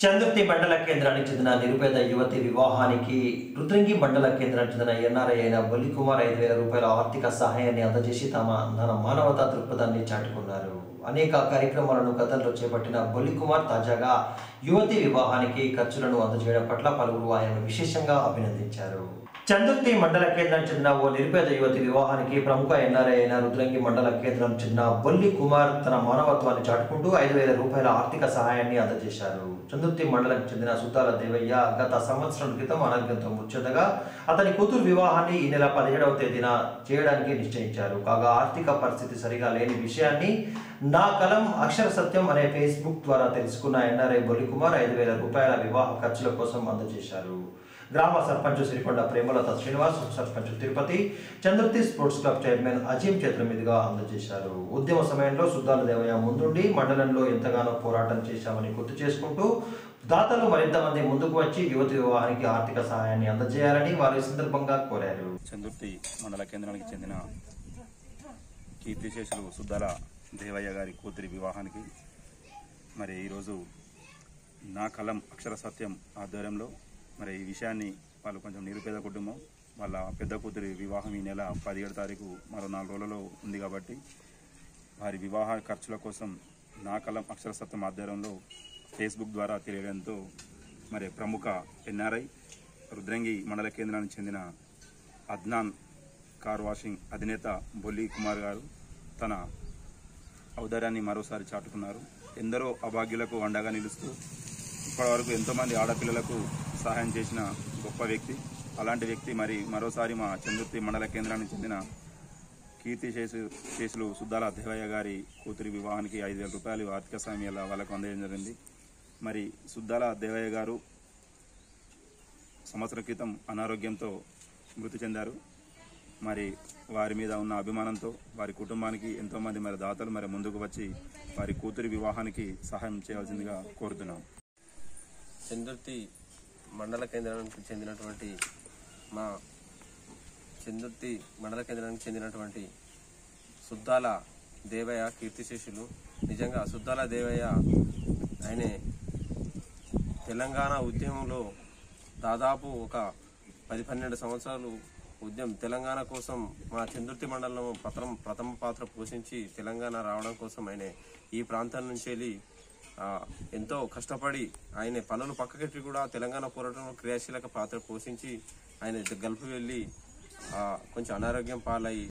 చందుర్తి మండల కేంద్రానికి చెందిన నిరుపేద యువతి వివాహానికి రుద్రంగి మండల కేంద్రానికి చెందిన ఎన్ఆర్ఐ అయిన బొల్లి కుమార్ ఐదు వేల రూపాయల ఆర్థిక సహాయాన్ని అందజేసి తమ తన మానవతా దృక్పథాన్ని చాటుకున్నారు అనేక కార్యక్రమాలను గతంలో చేపట్టిన బొల్లి కుమార్ తాజాగా యువతి వివాహానికి ఖర్చులను అందజేయడం పట్ల పలువురు ఆయనను విశేషంగా అభినందించారు చందుర్తి మండల కేంద్రానికి చెందిన ఓ నిరుపేద యువతి వివాహానికి ప్రముఖ ఎన్ఆర్ఐ అయిన రుద్రంగి మండల కేంద్రం చెందిన బొల్లి కుమార్ తన మానవత్వాన్ని చాటుకుంటూ ఐదు వేల రూపాయల ఆర్థిక సహాయాన్ని అందజేశారు చందుర్తి మండలకు చెందిన సుతాల దేవయ్య గత సంవత్సరం క్రితం అనారోగ్యంతో మృత్యుండగా అతని కూతురు వివాహాన్ని ఈ నెల పదిహేడవ తేదీన చేయడానికి నిశ్చయించారు కాగా ఆర్థిక పరిస్థితి సరిగా లేని విషయాన్ని నా కలం అక్షర సత్యం అనే ఫేస్బుక్ ద్వారా తెలుసుకున్న ఎన్ఆర్ఐ బొల్లి కుమార్ ఐదు వేల రూపాయల వివాహ ఖర్చుల కోసం అందజేశారు గ్రామ సర్పంచ్ సిరికొండ ప్రేమలత శ్రీనివాస్ ఉప సర్పంచ్ తిరుపతి చంద్రతి స్పోర్ట్స్ క్లబ్ చైర్మన్ అజీం చేతుల మీదుగా అందజేశారు ఉద్యమ సమయంలో సుద్దాల దేవయ్య ముందుండి మండలంలో ఎంతగానో పోరాటం చేశామని గుర్తు చేసుకుంటూ దాతలు మరింత మంది ముందుకు వచ్చి యువతి వివాహానికి ఆర్థిక సహాయాన్ని అందజేయాలని వారు ఈ సందర్భంగా కోరారు చందుర్తి మండల కేంద్రానికి చెందిన కీర్తిశేషులు సుద్దాల దేవయ్య గారి కూతురి వివాహానికి మరి ఈరోజు నా కలం అక్షర సత్యం ఆధ్వర్యంలో మరి ఈ విషయాన్ని వాళ్ళు కొంచెం నిరుపేద కుటుంబం వాళ్ళ పెద్ద కూతురి వివాహం ఈ నెల పదిహేడు తారీఖు మరో నాలుగు రోజులలో ఉంది కాబట్టి వారి వివాహ ఖర్చుల కోసం నా కలం అక్షర సత్యం ఆధ్వర్యంలో ఫేస్బుక్ ద్వారా తెలియడంతో మరి ప్రముఖ ఎన్ఆర్ఐ రుద్రంగి మండల కేంద్రానికి చెందిన అద్నాన్ కార్ వాషింగ్ అధినేత బొల్లి కుమార్ గారు తన ఔదార్యాన్ని మరోసారి చాటుకున్నారు ఎందరో అభాగ్యులకు అండగా నిలుస్తూ ఇప్పటివరకు ఎంతోమంది ఆడపిల్లలకు సహాయం చేసిన గొప్ప వ్యక్తి అలాంటి వ్యక్తి మరి మరోసారి మా చందుర్తి మండల కేంద్రానికి చెందిన కీర్తి చేసు చేసులు సుద్దాల దేవయ్య గారి కూతురి వివాహానికి ఐదు వేల రూపాయలు ఆర్థిక సాయం ఇలా వాళ్ళకు అందజేయడం జరిగింది మరి సుద్దాల దేవయ్య గారు సంవత్సరం క్రితం అనారోగ్యంతో మృతి చెందారు మరి వారి మీద ఉన్న అభిమానంతో వారి కుటుంబానికి ఎంతోమంది మరి దాతలు మరి ముందుకు వచ్చి వారి కూతురి వివాహానికి సహాయం చేయవలసిందిగా కోరుతున్నాం చందుర్తి మండల కేంద్రానికి చెందినటువంటి మా చందుర్తి మండల కేంద్రానికి చెందినటువంటి సుద్దాల దేవయ్య కీర్తిశేషులు నిజంగా సుద్దాల దేవయ్య ఆయనే తెలంగాణ ఉద్యమంలో దాదాపు ఒక పది పన్నెండు సంవత్సరాలు ఉద్యమం తెలంగాణ కోసం మా చందుర్తి మండలం ప్రథమ ప్రథమ పాత్ర పోషించి తెలంగాణ రావడం కోసం ఆయన ఈ ప్రాంతం నుంచి వెళ్ళి ఆ, ఎంతో కష్టపడి ఆయన పనులు పక్కకెట్టి కూడా తెలంగాణ పోరాటంలో క్రియాశీలక పాత్ర పోషించి ఆయన గల్ఫ్ వెళ్ళి ఆ, కొంచెం అనారోగ్యం పాలై